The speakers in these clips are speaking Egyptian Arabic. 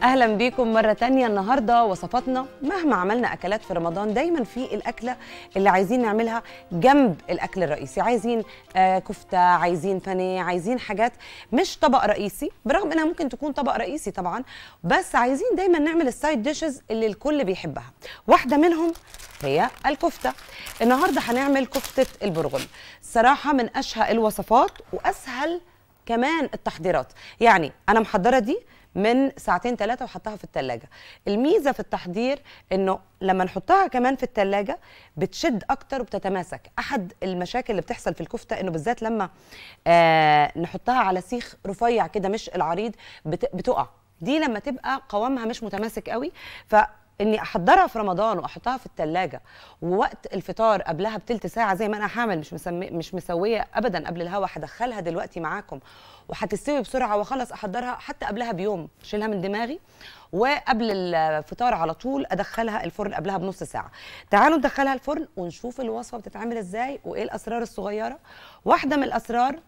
اهلا بيكم مره تانية النهارده وصفاتنا مهما عملنا اكلات في رمضان دايما في الاكله اللي عايزين نعملها جنب الاكل الرئيسي عايزين آه كفته عايزين بانيه عايزين حاجات مش طبق رئيسي برغم انها ممكن تكون طبق رئيسي طبعا بس عايزين دايما نعمل السايد ديشز اللي الكل بيحبها واحده منهم هي الكفته النهارده هنعمل كفته البرغل صراحه من اشهى الوصفات واسهل كمان التحضيرات يعني انا محضره دي من ساعتين ثلاثة وحطها في التلاجة الميزة في التحضير انه لما نحطها كمان في التلاجة بتشد اكتر وبتتماسك احد المشاكل اللي بتحصل في الكفتة انه بالذات لما آه نحطها على سيخ رفيع كده مش العريض بت بتقع دي لما تبقى قوامها مش متماسك قوي ف اني احضرها في رمضان واحطها في التلاجة ووقت الفطار قبلها بتلت ساعه زي ما انا هعمل مش مسمي مش مسويه ابدا قبل الهوا هدخلها دلوقتي معاكم وهتستوي بسرعه واخلص احضرها حتى قبلها بيوم اشيلها من دماغي وقبل الفطار على طول ادخلها الفرن قبلها بنص ساعه تعالوا ندخلها الفرن ونشوف الوصفه بتتعمل ازاي وايه الاسرار الصغيره واحده من الاسرار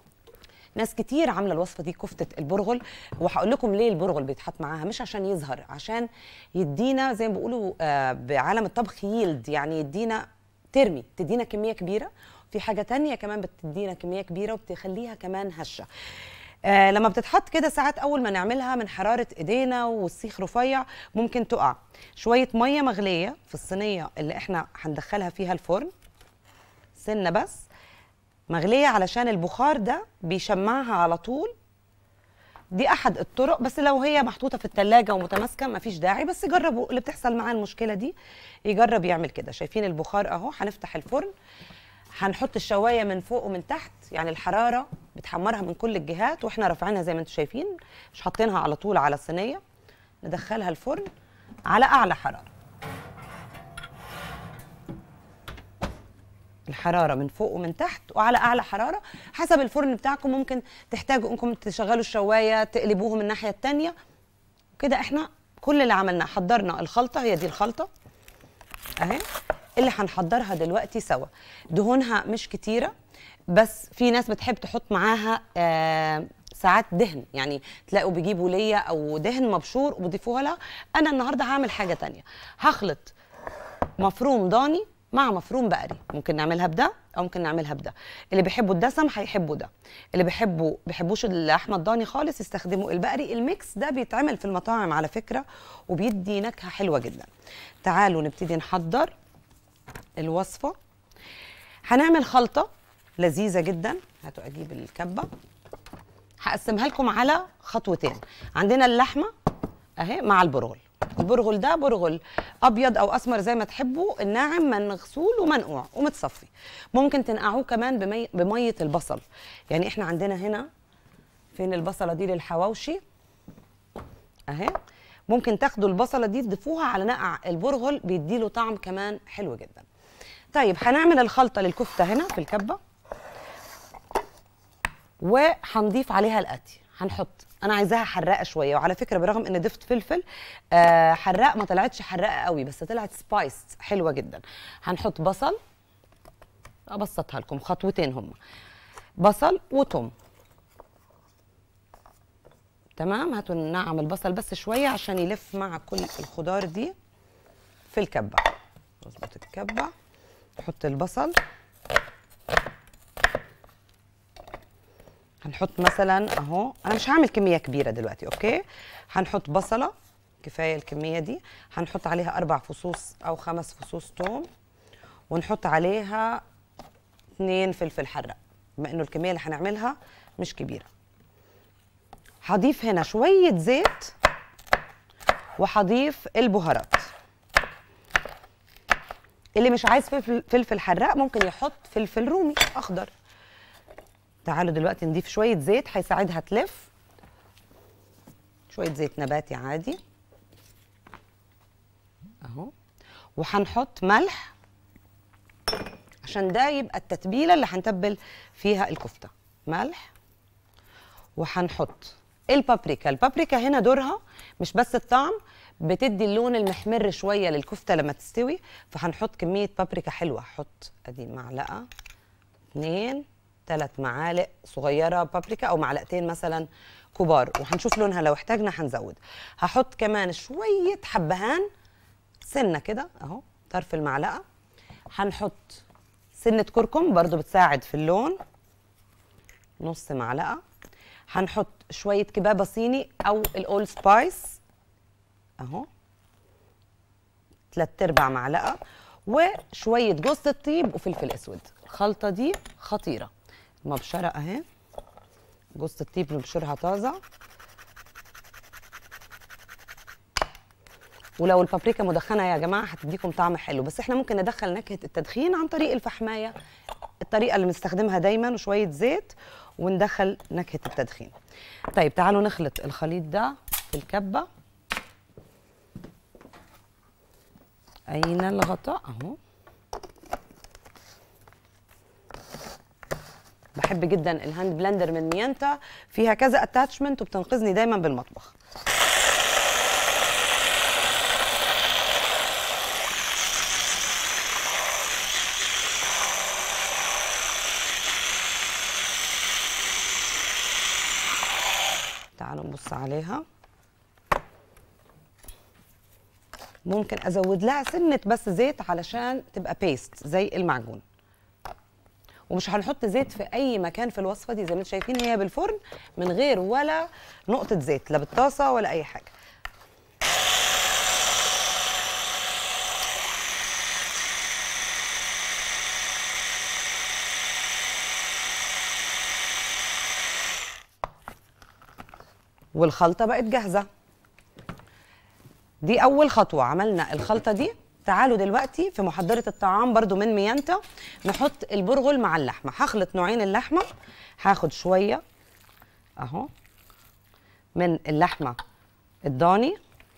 ناس كتير عامله الوصفه دي كفته البرغل وهقول لكم ليه البرغل بيتحط معاها مش عشان يظهر عشان يدينا زي ما بيقولوا آه بعالم الطبخ ييلد يعني يدينا ترمي تدينا كميه كبيره في حاجه تانية كمان بتدينا كميه كبيره وبتخليها كمان هشه آه لما بتتحط كده ساعات اول ما نعملها من حراره ايدينا والسيخ رفيع ممكن تقع شويه ميه مغليه في الصينيه اللي احنا هندخلها فيها الفرن سنه بس مغلية علشان البخار ده بيشمعها على طول دي احد الطرق بس لو هي محطوطه في التلاجة ومتماسكه مفيش داعي بس جربوا اللي بتحصل معاه المشكله دي يجرب يعمل كده شايفين البخار اهو هنفتح الفرن هنحط الشوايه من فوق ومن تحت يعني الحراره بتحمرها من كل الجهات واحنا رافعينها زي ما انتم شايفين مش حاطينها على طول على الصينيه ندخلها الفرن على اعلى حراره الحراره من فوق ومن تحت وعلى اعلى حراره حسب الفرن بتاعكم ممكن تحتاجوا انكم تشغلوا الشوايه تقلبوه من الناحيه الثانيه كده احنا كل اللي عملناه حضرنا الخلطه هي دي الخلطه اهي اللي هنحضرها دلوقتي سوا دهونها مش كتيره بس في ناس بتحب تحط معاها آه ساعات دهن يعني تلاقوا بيجيبوا ليا او دهن مبشور وبيضيفوها لها انا النهارده هعمل حاجه تانية هخلط مفروم ضاني مع مفروم بقري ممكن نعملها بده او ممكن نعملها بده اللي بيحبوا الدسم هيحبوا ده اللي بيحبوا بيحبوش اللحمه الضاني خالص يستخدموا البقري الميكس ده بيتعمل في المطاعم على فكره وبيدي نكهه حلوه جدا تعالوا نبتدي نحضر الوصفه هنعمل خلطه لذيذه جدا هاتوا اجيب الكبه هقسمها لكم على خطوتين عندنا اللحمه اهي مع البرغل البرغل ده برغل ابيض او اسمر زي ما تحبوا الناعم من مغسول ومنقوع ومتصفي ممكن تنقعوه كمان بمي... بميه البصل يعني احنا عندنا هنا فين البصله دي للحواوشي اهي ممكن تاخدوا البصله دي تضيفوها على نقع البرغل بيديله طعم كمان حلو جدا طيب هنعمل الخلطه للكفته هنا في الكبه وهنضيف عليها الاتي هنحط انا عايزاها حراقه شويه وعلى فكره برغم ان ضفت فلفل آه حراق ما طلعتش حراقه قوي بس طلعت سبايس حلوه جدا هنحط بصل ابسطها لكم خطوتين هم بصل وتوم تمام هاتوا نعم البصل بس شويه عشان يلف مع كل الخضار دي في الكبه نظبط الكبه نحط البصل هنحط مثلا اهو انا مش هعمل كميه كبيره دلوقتي اوكي هنحط بصله كفايه الكميه دي هنحط عليها اربع فصوص او خمس فصوص توم ونحط عليها اثنين فلفل حراق بما انه الكميه اللي هنعملها مش كبيره هضيف هنا شويه زيت وهضيف البهارات اللي مش عايز فلفل, فلفل حراق ممكن يحط فلفل رومي اخضر تعالوا دلوقتي نضيف شوية زيت هيساعدها تلف شوية زيت نباتي عادي اهو وهنحط ملح عشان ده يبقى التتبيلة اللي هنتبل فيها الكفتة ملح وهنحط البابريكا البابريكا هنا دورها مش بس الطعم بتدي اللون المحمر شوية للكفتة لما تستوي فهنحط كمية بابريكا حلوة هحط ادي معلقة اتنين ثلاث معالق صغيره بابريكا او معلقتين مثلا كبار وهنشوف لونها لو احتاجنا هنزود هحط كمان شويه حبهان سنه كده اهو طرف المعلقه هنحط سنه كركم برضو بتساعد في اللون نص معلقه هنحط شويه كبابه صيني او الاول سبايس اهو تلات ارباع معلقه وشويه جوز الطيب وفلفل اسود الخلطه دي خطيره مبشره اهي جوز الطيب نبشرها طازه ولو البابريكا مدخنه يا جماعه هتديكم طعم حلو بس احنا ممكن ندخل نكهه التدخين عن طريق الفحمايه الطريقه اللي بنستخدمها دايما وشويه زيت وندخل نكهه التدخين طيب تعالوا نخلط الخليط ده في الكبه اين الغطاء اهو بحب جدا الهاند بلندر من ميانتا فيها كذا اتاتشمنت وبتنقذني دايما بالمطبخ تعالوا نبص عليها ممكن ازود لها سنه بس زيت علشان تبقى بيست زي المعجون ومش هنحط زيت في اي مكان في الوصفه دي زي ما انتم شايفين هي بالفرن من غير ولا نقطه زيت لا بالطاسه ولا اي حاجه والخلطه بقت جاهزه دي اول خطوه عملنا الخلطه دي تعالوا دلوقتي في محضره الطعام برضو من ميانتا نحط البرغل مع اللحمه هخلط نوعين اللحمه هاخد شويه اهو من اللحمه الضاني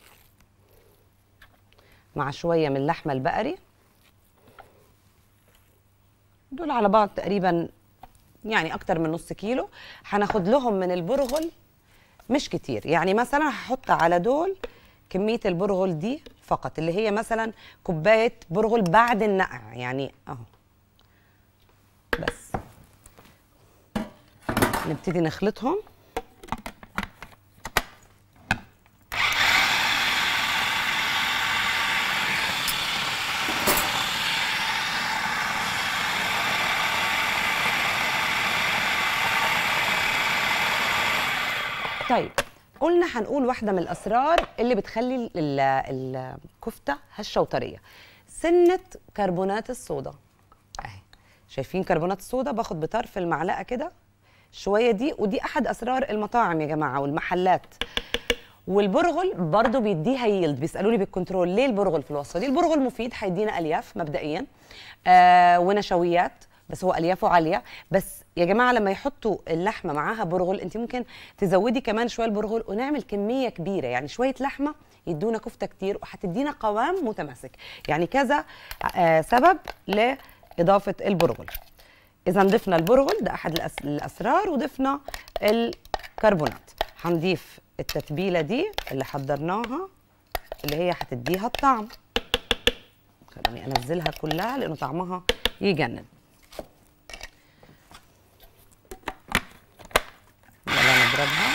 مع شويه من اللحمه البقري دول على بعض تقريبا يعني اكتر من نص كيلو هناخد لهم من البرغل مش كتير يعني مثلا هحط على دول كمية البرغل دي فقط اللي هي مثلا كوباية برغل بعد النقع يعني اهو بس نبتدي نخلطهم طيب قلنا هنقول واحدة من الأسرار اللي بتخلي ال- ال- الكفتة هشة وطرية سنة كربونات الصودا أهي شايفين كربونات الصودا باخد بطرف المعلقة كده شوية دي ودي أحد أسرار المطاعم يا جماعة والمحلات والبرغل برضو بيديها ييلد بيسالوني بالكنترول ليه البرغل في الوصفه دي البرغل مفيد هيدينا الياف مبدئيا آه ونشويات بس هو اليافه عاليه بس يا جماعه لما يحطوا اللحمه معاها برغل انت ممكن تزودي كمان شويه البرغل ونعمل كميه كبيره يعني شويه لحمه يدونا كفته كتير وهتدينا قوام متماسك يعني كذا آه سبب لاضافه البرغل اذا ضفنا البرغل ده احد الأس- الاسرار وضفنا الكربونات هنضيف التتبيله دي اللي حضرناها اللي هي هتديها الطعم خليني انزلها كلها لانه طعمها يجنن يلا نضربها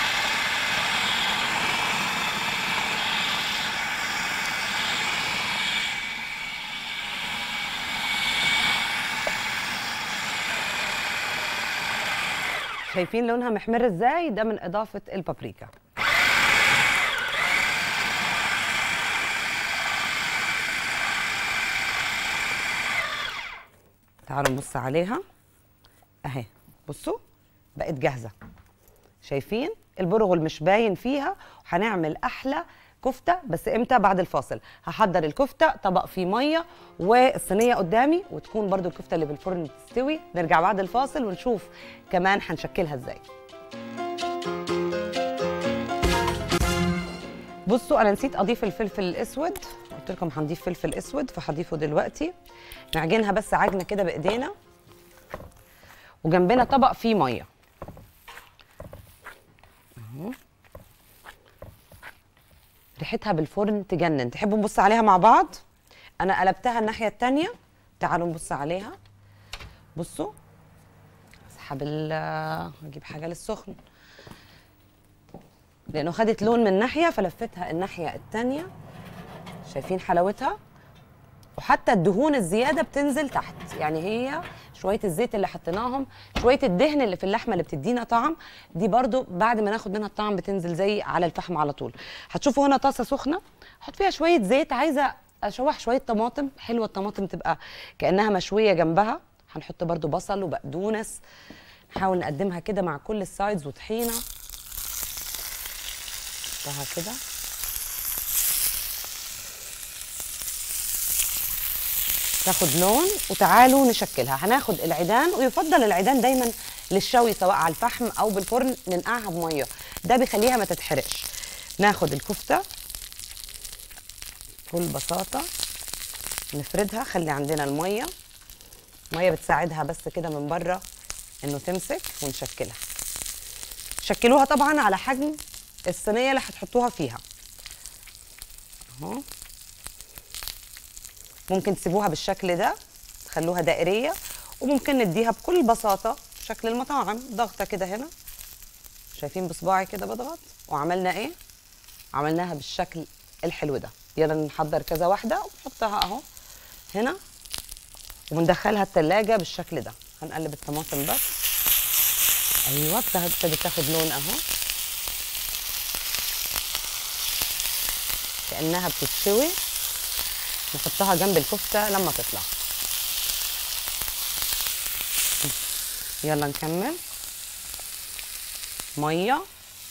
شايفين لونها محمر ازاي ده من اضافه البابريكا تعالوا نبص عليها اهي بصوا بقت جاهزه شايفين البرغل مش باين فيها وهنعمل احلى كفته بس امتى بعد الفاصل هحضر الكفته طبق فيه ميه والصينيه قدامي وتكون برضو الكفته اللي بالفرن تستوي نرجع بعد الفاصل ونشوف كمان هنشكلها ازاي بصوا انا نسيت اضيف الفلفل الاسود قلت لكم هنضيف فلفل اسود فهضيفه دلوقتي نعجنها بس عجنه كده بايدينا وجنبنا طبق فيه ميه أهو. ريحتها بالفرن تجنن تحبوا نبص عليها مع بعض انا قلبتها الناحيه التانية تعالوا نبص عليها بصوا اسحب ال اجيب حاجه للسخن لانه خدت لون من ناحيه فلفتها الناحيه التانية شايفين حلاوتها وحتى الدهون الزياده بتنزل تحت يعني هي شويه الزيت اللي حطيناهم شويه الدهن اللي في اللحمه اللي بتدينا طعم دي برضو بعد ما ناخد منها الطعم بتنزل زي على الفحم على طول هتشوفوا هنا طاسه سخنه احط فيها شويه زيت عايزه اشوح شويه طماطم حلوه الطماطم تبقى كانها مشويه جنبها هنحط برضو بصل وبقدونس نحاول نقدمها كده مع كل السايدز وطحينه نحطها كده تاخد لون وتعالوا نشكلها هناخد العيدان ويفضل العيدان دايما للشوي سواء على الفحم او بالفرن ننقعها بميه ده بيخليها ما تتحرقش ناخد الكفته بكل بساطه نفردها خلي عندنا الميه ميه بتساعدها بس كده من بره انه تمسك ونشكلها شكلوها طبعا على حجم الصينيه اللي هتحطوها فيها اهو ممكن تسيبوها بالشكل ده تخلوها دائريه وممكن نديها بكل بساطه شكل المطاعم ضغطه كده هنا شايفين بصباعي كده بضغط وعملنا ايه عملناها بالشكل الحلو ده يلا نحضر كذا واحده ونحطها اهو هنا وندخلها التلاجة بالشكل ده هنقلب الطماطم بس ايوه ابتدت تاخد لون اهو كانها بتتشوي نحطها جنب الكفته لما تطلع يلا نكمل ميه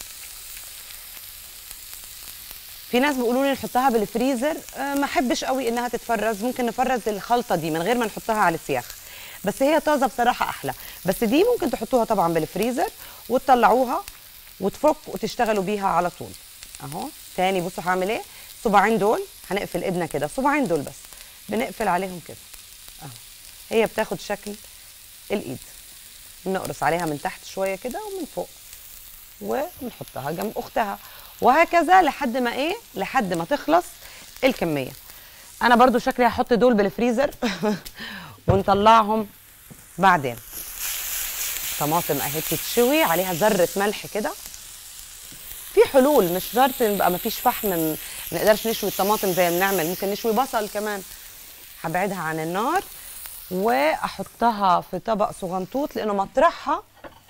في ناس بيقولوا لي نحطها بالفريزر أه ما احبش قوي انها تتفرز ممكن نفرز الخلطه دي من غير ما نحطها على السياخ بس هي طازه بصراحه احلى بس دي ممكن تحطوها طبعا بالفريزر وتطلعوها وتفك وتشتغلوا بيها على طول اهو تاني بصوا هعمل ايه الصباعين دول هنقفل ايدنا كده الصباعين دول بس بنقفل عليهم كده اهو هي بتاخد شكل الايد نقرص عليها من تحت شويه كده ومن فوق ونحطها جنب اختها وهكذا لحد ما ايه لحد ما تخلص الكميه انا برضو شكلي هحط دول بالفريزر ونطلعهم بعدين طماطم اهي بتتشوي عليها ذره ملح كده في حلول مش شرط يبقى مفيش فحم ما نقدرش نشوي الطماطم زي ما بنعمل ممكن نشوي بصل كمان هبعدها عن النار واحطها في طبق صغنطوط لانه مطرحها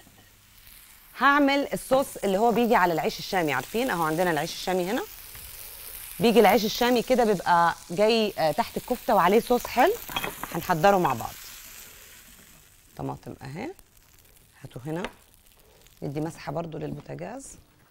هعمل الصوص اللي هو بيجي على العيش الشامي عارفين اهو عندنا العيش الشامي هنا بيجي العيش الشامي كده بيبقى جاي تحت الكفته وعليه صوص حلو هنحضره مع بعض طماطم اهي هاتوا هنا ندي مسحه برضو للبوتاجاز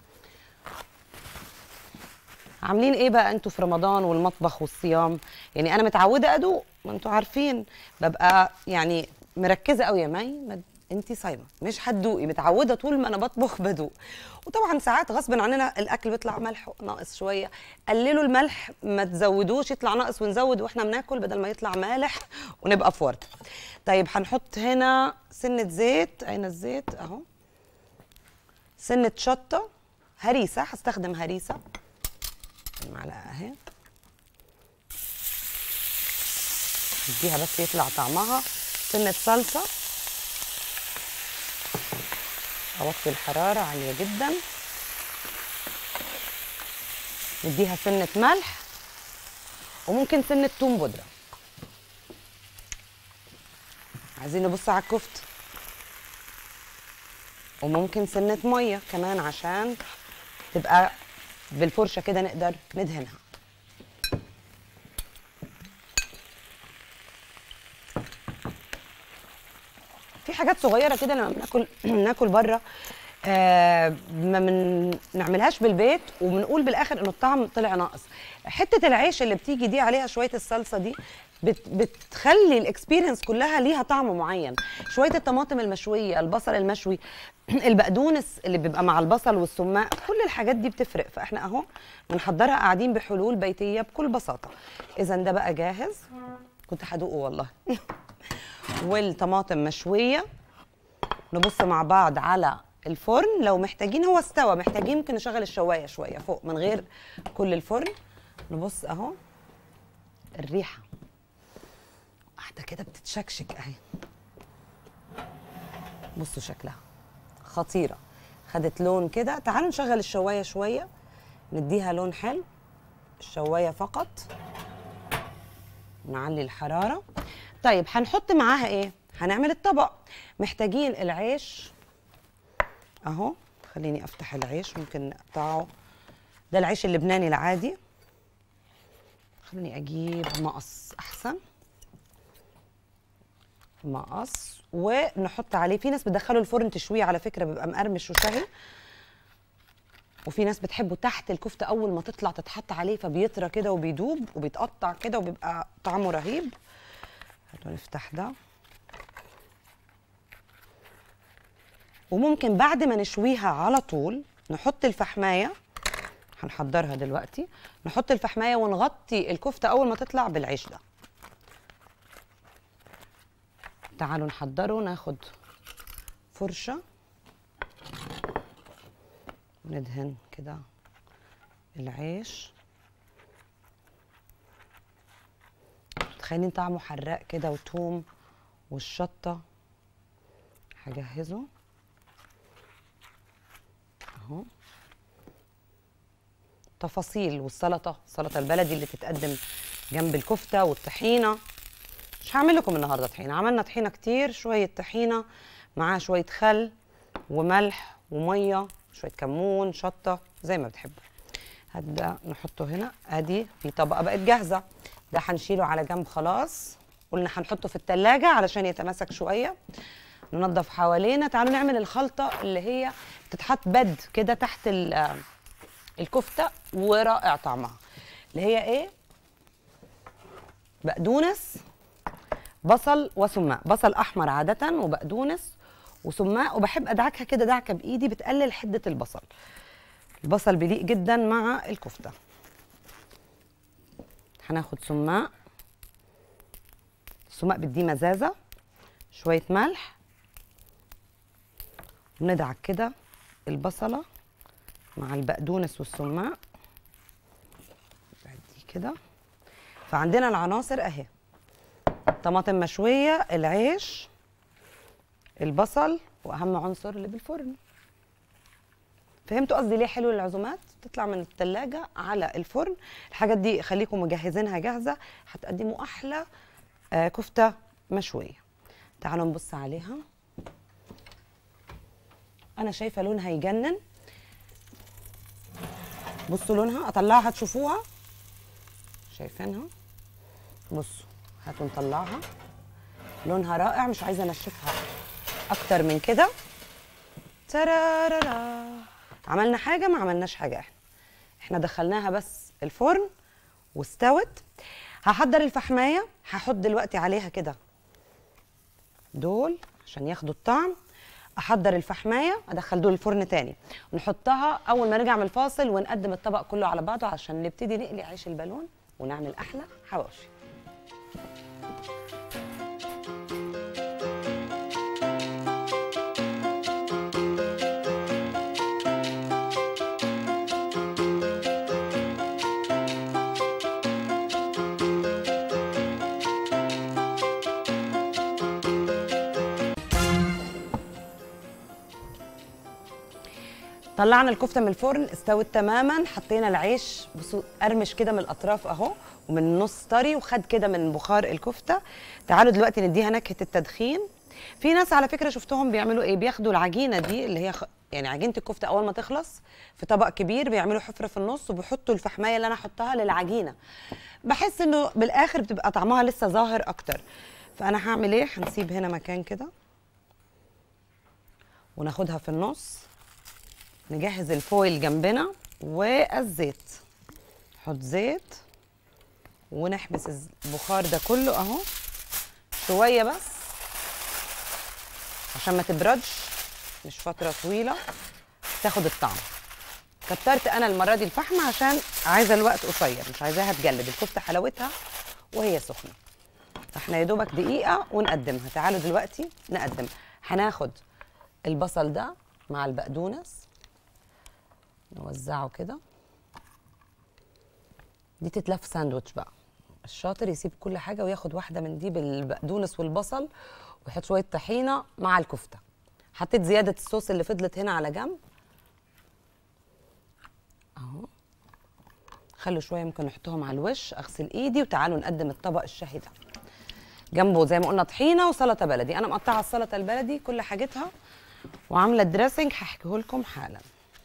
عاملين ايه بقى انتوا في رمضان والمطبخ والصيام يعني انا متعوده ادوق ما انتوا عارفين ببقى يعني مركزه قوي يا مي ما انت صايمه مش هتدوقي متعوده طول ما انا بطبخ بدوق وطبعا ساعات غصب عننا الاكل بيطلع ملح ناقص شويه قللوا الملح ما تزودوش يطلع ناقص ونزود واحنا بناكل بدل ما يطلع مالح ونبقى في ورطه طيب هنحط هنا سنه زيت عين الزيت اهو سنه شطه هريسه هستخدم هريسه المعلقه اهي نديها بس يطلع طعمها سنه صلصه اوطي الحراره عاليه جدا نديها سنه ملح وممكن سنه توم بودره عايزين نبص على الكفته وممكن سنه ميه كمان عشان تبقى بالفرشه كده نقدر ندهنها في حاجات صغيره كده لما بناكل ناكل بره آه ما بنعملهاش بالبيت وبنقول بالاخر انه الطعم طلع ناقص حته العيش اللي بتيجي دي عليها شويه الصلصه دي بت بتخلي الاكسبيرينس كلها ليها طعم معين شويه الطماطم المشويه البصل المشوي البقدونس اللي بيبقى مع البصل والسماق كل الحاجات دي بتفرق فاحنا اهو بنحضرها قاعدين بحلول بيتيه بكل بساطه اذا ده بقى جاهز كنت هدوقه والله والطماطم مشويه نبص مع بعض على الفرن لو محتاجين هو استوى محتاجين ممكن نشغل الشوايه شويه فوق من غير كل الفرن نبص اهو الريحه واحده كده بتتشكشك اهي بصوا شكلها خطيره خدت لون كده تعالوا نشغل الشوايه شويه نديها لون حلو الشوايه فقط نعلي الحراره طيب هنحط معاها ايه هنعمل الطبق محتاجين العيش اهو خليني افتح العيش ممكن نقطعه ده العيش اللبناني العادي خليني اجيب مقص احسن مقص ونحط عليه في ناس بتدخله الفرن تشويه على فكره بيبقى مقرمش وشهي وفي ناس بتحبه تحت الكفته اول ما تطلع تتحط عليه فبيطرى كده وبيدوب وبيتقطع كده وبيبقى طعمه رهيب هاتوا نفتح ده وممكن بعد ما نشويها على طول نحط الفحمايه هنحضرها دلوقتي نحط الفحمايه ونغطي الكفته اول ما تطلع بالعيش ده تعالوا نحضره ناخد فرشه وندهن كده العيش متخيلين طعمه حراق كده وتوم والشطه هجهزه اهو تفاصيل والسلطه السلطه البلدي اللي تتقدم جنب الكفته والطحينه مش هعمل لكم النهارده طحينه عملنا طحينه كتير شويه طحينه معاه شويه خل وملح وميه شويه كمون شطه زي ما بتحبوا هبدا نحطه هنا ادي في طبقه بقت جاهزه ده هنشيله على جنب خلاص قلنا هنحطه في التلاجة علشان يتماسك شويه ننضف حوالينا تعالوا نعمل الخلطه اللي هي بتتحط بد كده تحت ال- الكفته ورائع طعمها اللي هي ايه بقدونس بصل وسماق بصل احمر عاده وبقدونس وسماق وبحب ادعكها كده دعكه بايدي بتقلل حده البصل البصل بيليق جدا مع الكفته هناخد سماق السماق بديه مزازه شويه ملح وندعك كده البصله مع البقدونس والسماق دي كده فعندنا العناصر اهي طماطم مشويه العيش البصل واهم عنصر اللي بالفرن فهمتوا قصدي ليه حلو العزومات تطلع من التلاجة على الفرن الحاجات دي خليكم مجهزينها جاهزة هتقدموا أحلى آه كفتة مشوية تعالوا نبص عليها أنا شايفة لونها يجنن بصوا لونها أطلعها تشوفوها شايفينها بصوا هاتوا نطلعها لونها رائع مش عايزة أنشفها أكتر من كده ترارارا عملنا حاجة ما عملناش حاجة احنا احنا دخلناها بس الفرن واستوت هحضر الفحماية هحط دلوقتي عليها كده دول عشان ياخدوا الطعم احضر الفحمايه ادخل دول الفرن تاني نحطها اول ما نرجع من الفاصل ونقدم الطبق كله على بعضه عشان نبتدي نقلي عيش البالون ونعمل احلى حواوشي طلعنا الكفته من الفرن استوت تماما حطينا العيش بصوا قرمش كده من الاطراف اهو ومن النص طري وخد كده من بخار الكفته تعالوا دلوقتي نديها نكهه التدخين في ناس على فكره شفتهم بيعملوا ايه بياخدوا العجينه دي اللي هي خ... يعني عجينه الكفته اول ما تخلص في طبق كبير بيعملوا حفره في النص وبيحطوا الفحمايه اللي انا احطها للعجينه بحس انه بالاخر بتبقى طعمها لسه ظاهر اكتر فانا هعمل ايه هنسيب هنا مكان كده وناخدها في النص نجهز الفويل جنبنا والزيت نحط زيت ونحبس البخار ده كله اهو شويه بس عشان ما تبردش مش فتره طويله تاخد الطعم كترت انا المره دي الفحم عشان عايزه الوقت قصير مش عايزاها تجلد الكفته حلاوتها وهي سخنه فاحنا يا دوبك دقيقه ونقدمها تعالوا دلوقتي نقدم هناخد البصل ده مع البقدونس نوزعه كده دي تتلف ساندوتش بقى الشاطر يسيب كل حاجه وياخد واحده من دي بالبقدونس والبصل ويحط شويه طحينه مع الكفته حطيت زياده الصوص اللي فضلت هنا على جنب اهو خلوا شويه ممكن نحطهم على الوش اغسل ايدي وتعالوا نقدم الطبق الشهي ده جنبه زي ما قلنا طحينه وسلطه بلدي انا مقطعه السلطه البلدي كل حاجتها وعامله دريسنج هحكيه لكم حالا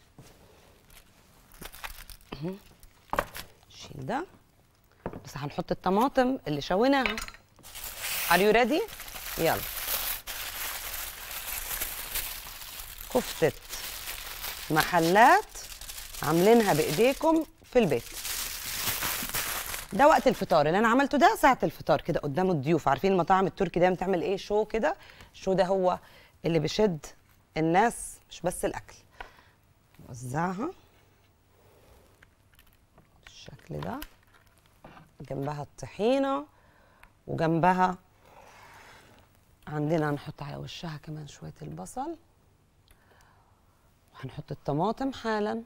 أهو. شيل ده بس هنحط الطماطم اللي شويناها Are you ready؟ يلا كفتة محلات عاملينها بايديكم في البيت ده وقت الفطار اللي انا عملته ده ساعة الفطار كده قدام الضيوف عارفين المطاعم التركي دايما بتعمل ايه شو كده الشو ده هو اللي بيشد الناس مش بس الاكل نوزعها بالشكل ده جنبها الطحينة وجنبها عندنا هنحط على وشها كمان شوية البصل وهنحط الطماطم حالا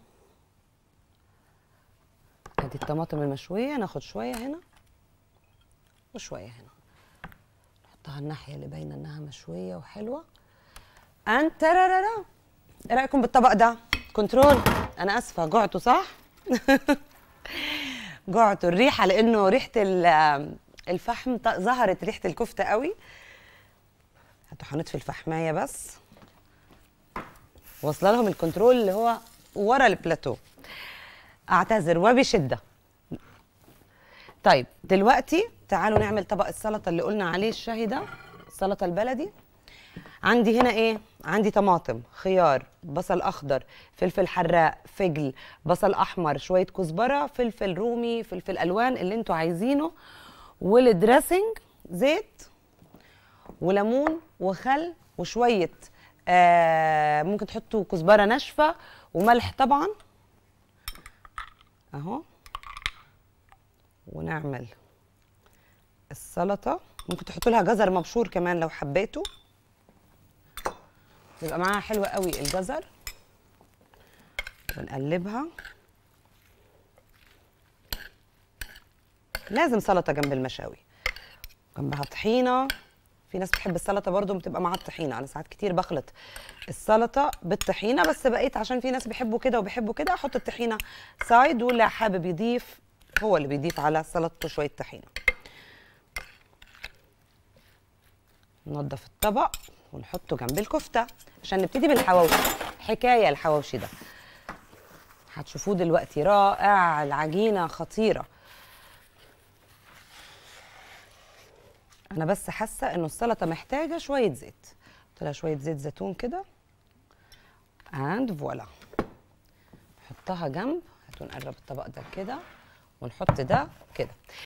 ادي الطماطم المشوية ناخد شوية هنا وشوية هنا نحطها الناحية اللي باينة انها مشوية وحلوة ان ترارارا ايه رأيكم بالطبق ده كنترول انا اسفة جعتوا صح جعتوا الريحة لانه ريحة ال- الفحم ط- ظهرت ريحة الكفتة قوي هاتوا هنطفي الفحمايه بس واصله لهم الكنترول اللي هو ورا البلاتو اعتذر وبشده طيب دلوقتي تعالوا نعمل طبق السلطه اللي قلنا عليه الشهي ده السلطه البلدي عندي هنا ايه عندي طماطم خيار بصل اخضر فلفل حراق فجل بصل احمر شويه كزبره فلفل رومي فلفل الوان اللي انتوا عايزينه والدريسنج زيت وليمون وخل وشويه آه ممكن تحطوا كزبره ناشفه وملح طبعا اهو ونعمل السلطه ممكن تحطوا لها جزر مبشور كمان لو حبيتوا يبقى معاها حلوه قوي الجزر ونقلبها لازم سلطه جنب المشاوي جنبها طحينه في ناس بتحب السلطه برضو بتبقى مع الطحينه انا ساعات كتير بخلط السلطه بالطحينه بس بقيت عشان في ناس بيحبوا كده وبيحبوا كده احط الطحينه سايد واللي حابب يضيف هو اللي بيضيف على سلطته شويه طحينه ننضف الطبق ونحطه جنب الكفته عشان نبتدي بالحواوشي حكايه الحواوشي ده هتشوفوه دلوقتي رائع العجينه خطيره انا بس حاسه انه السلطه محتاجه شويه زيت قلت لها شويه زيت زيتون كده اند فوالا نحطها جنب هاتوا نقرب الطبق ده كده ونحط ده كده